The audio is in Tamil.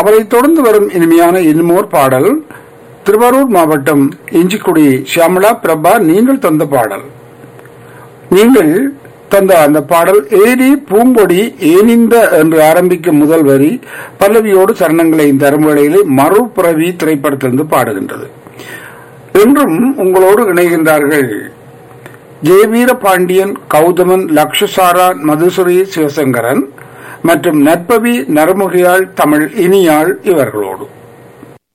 அவரைத் தொடர்ந்து வரும் இனிமையான இன்னுமோர் பாடல் திருவாரூர் மாவட்டம் இஞ்சிக்குடி ஷியாமலா பிரபா நீங்கள் தந்த பாடல் நீங்கள் தந்த அந்த பாடல் ஏரி பூம்பொடி ஏனிந்த என்று ஆரம்பிக்கும் முதல் வரி பல்லவியோடு சரணங்களை தரும் வேளையிலே மறுபிறவி திரைப்படத்திலிருந்து பாடுகின்றது என்றும் உங்களோடு இணைகின்றார்கள் ஜெயவீர பாண்டியன் கௌதமன் லக்ஷசாரா மதுசுரி சிவசங்கரன் மற்றும் நற்பவி நரமுகையாள் தமிழ் இனியாள் இவர்களோடு